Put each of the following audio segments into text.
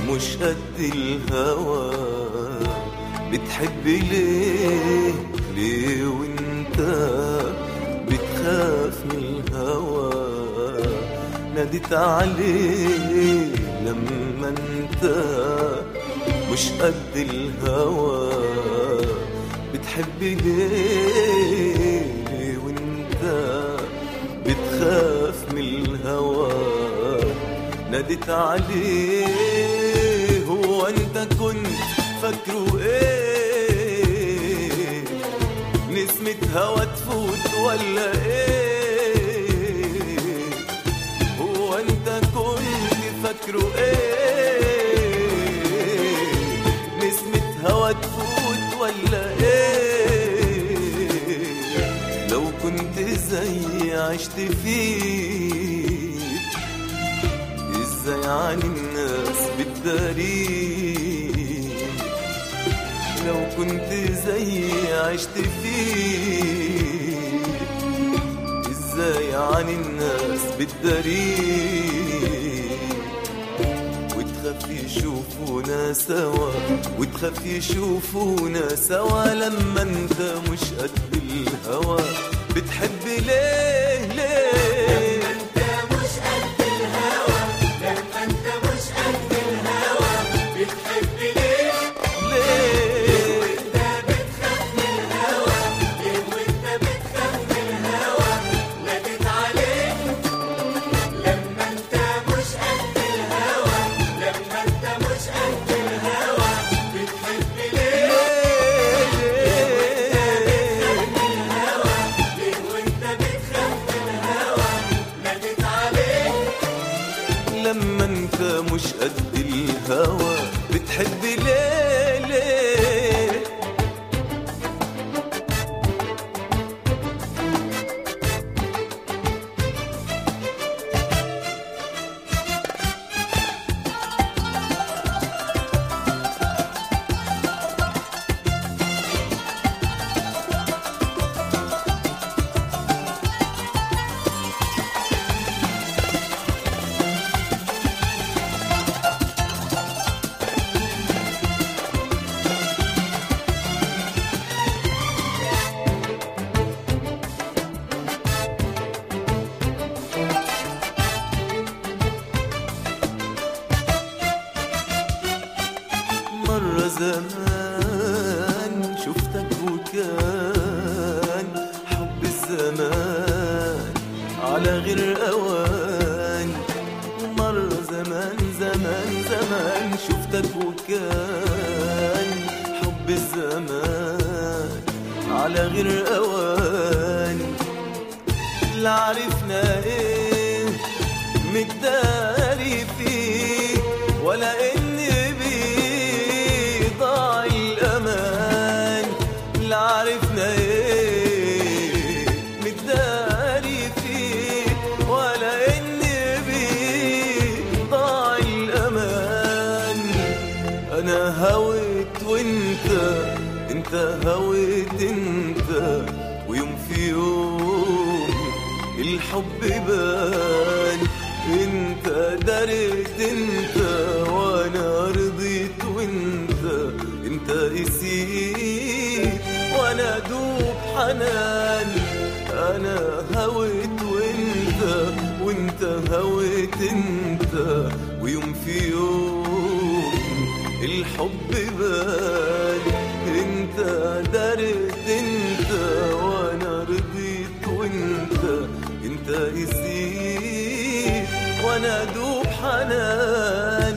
مش قد الهوى بتحب ليه ليه وانت بتخاف من الهوى ناديت عليه لما انت مش قد الهوى بتحب ليه ليه وانت بتخاف من الهوى ناديت عليه هو انت كنت فاكره ايه نسمة هوا تفوت ولا ايه هو انت كنت فاكره ايه نسمة هوا تفوت ولا ايه لو كنت زي عشت فيه ازاي عن الناس بالدليل لو كنت زي عشت فيه ازاي عن الناس بالدليل وتخاف يشوفونا سوا وتخاف يشوفونا سوا لما انت مش قد الهوى بتحب ليه ليه ليه لما انت مش قد الهوى بتحب ليه ليه مرة زمان شفتك وكان حب الزمان على غير أوان مرة زمان زمان زمان شفتك وكان حب الزمان على غير أوان لا عرفنا ايه متداري فيه ولا ان بيه ضاع الامان لا عرفنا ايه متداري فيه ولا ان بيه ضاع الامان انا هويت وانت انت هويت انت ويوم في يوم الحب بان انت دريت انت وانا رضيت وانت انت قسيت وانا دوب حنان انا هويت وانت وانت هويت انت ويوم في يوم الحب بان انت دريت انت وانا رضيت وانت انت قسيت وانا دوب حنان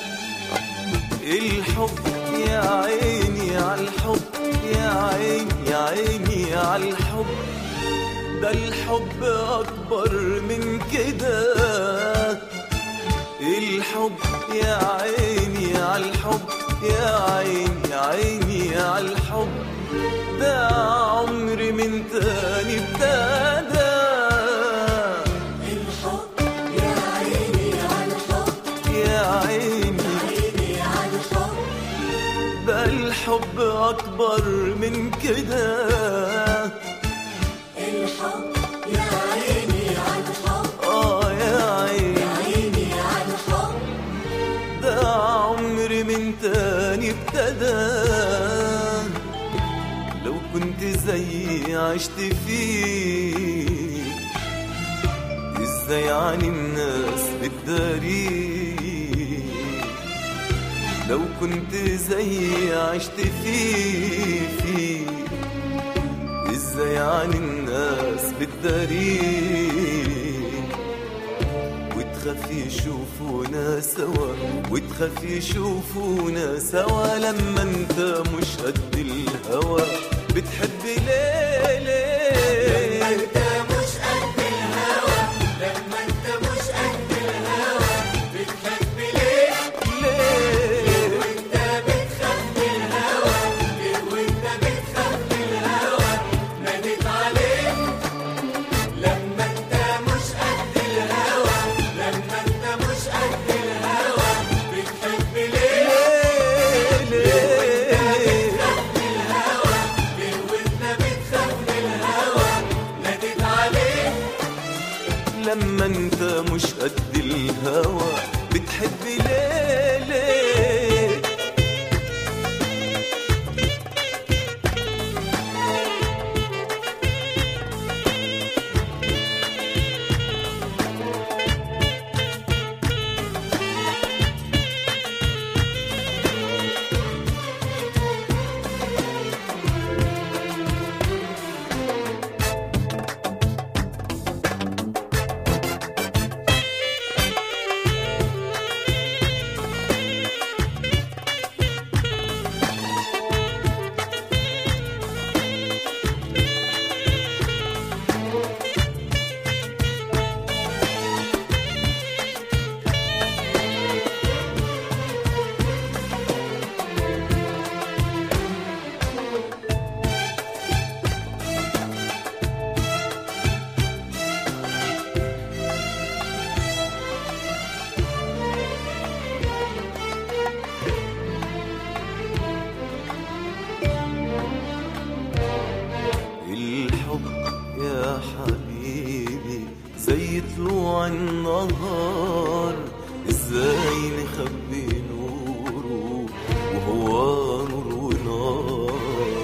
الحب يا عيني على الحب يا عيني يا عيني على الحب ده الحب اكبر من كده الحب يا عيني على الحب يا عيني يا عيني على الحب ده عمري من تاني ابتدى الحب يا عيني على الحب يا عيني عيني على الحب ده الحب اكبر من كده الحب يا عيني على الحب اه يا عيني عيني على الحب ده عمري من تاني ابتدى لو كنت زيي عشت فيه ازاي عن الناس بتداري لو كنت زيي عشت فيه فيه ازاي عن الناس بتداري وتخاف يشوفونا سوا وتخاف يشوفونا سوا لما انت مش قد الهوى بتحب ليه ليه انت مش قد الهوى لما انت مش قد الهوى بتحب ليه ليه وانت بتخاف من الهوى ليه وانت بتخاف من الهوى ناديت عليك لما انت مش قد الهوى لما انت مش قد الهوى بتحب ليه ليه ليه ليه وانت بتخاف من الهوى ناديت عليك لما انت مش قد الهوى بتحب ليه ليه الحب يا حبيبي زي طلوع النهار ازاي نخبي نوره وهو نور ونار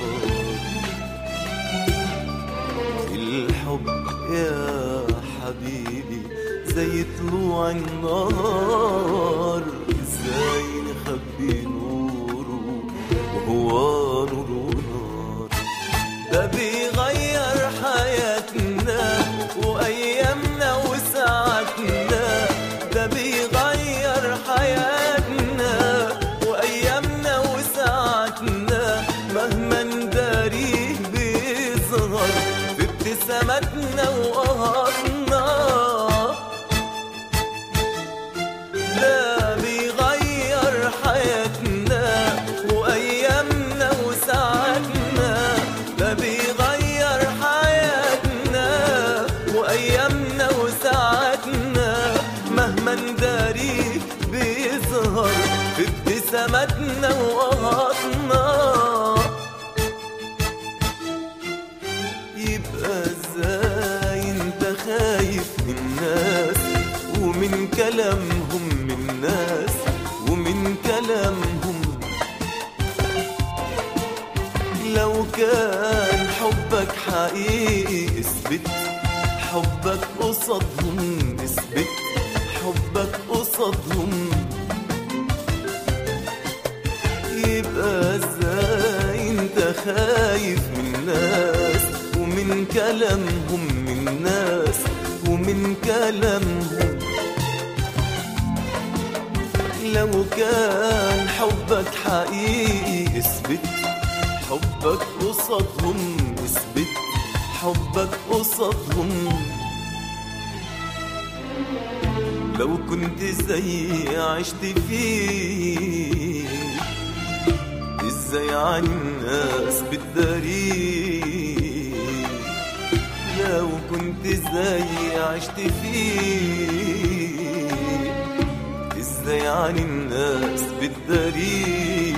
الحب يا حبيبي زي طلوع النهار ازاي نخبي نوره وهو نور ونار ده بيغير حياتنا وايامنا وساعاتنا ده بيغير حياتنا وايامنا وساعاتنا مهما نداريه بيظهر في ابتساماتنا وقهرنا ده بيغير حياتنا وايامنا وساعاتنا ده بيغير حياتنا وايامنا وساعاتنا مهما نداري بيظهر في ابتساماتنا وقهرنا يبقى ازاي انت خايف من الناس ومن كلامهم من الناس ومن كلامهم لو كان حبك حقيقي اثبت حبك قصادهم اثبت حبك قصادهم يبقى ازاي انت خايف من الناس ومن كلامهم من الناس ومن كلامهم لو كان حبك حقيقي اثبت حبك قصادهم اثبت حبك قصادهم لو كنت زي عشت فيه ازاي عن الناس بتداري لو كنت زي عشت فيه ازاي عن الناس بتداري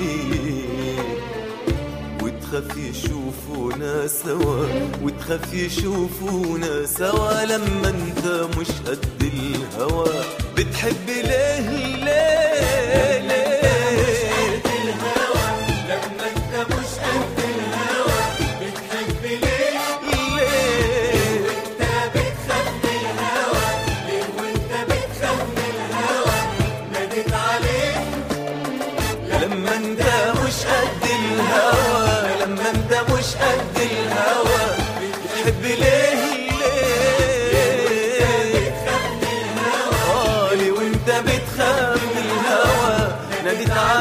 وتخاف يشوفونا سوا وتخاف يشوفونا سوا لما انت مش قد الهوى بتحب ليه ليه ليه نادت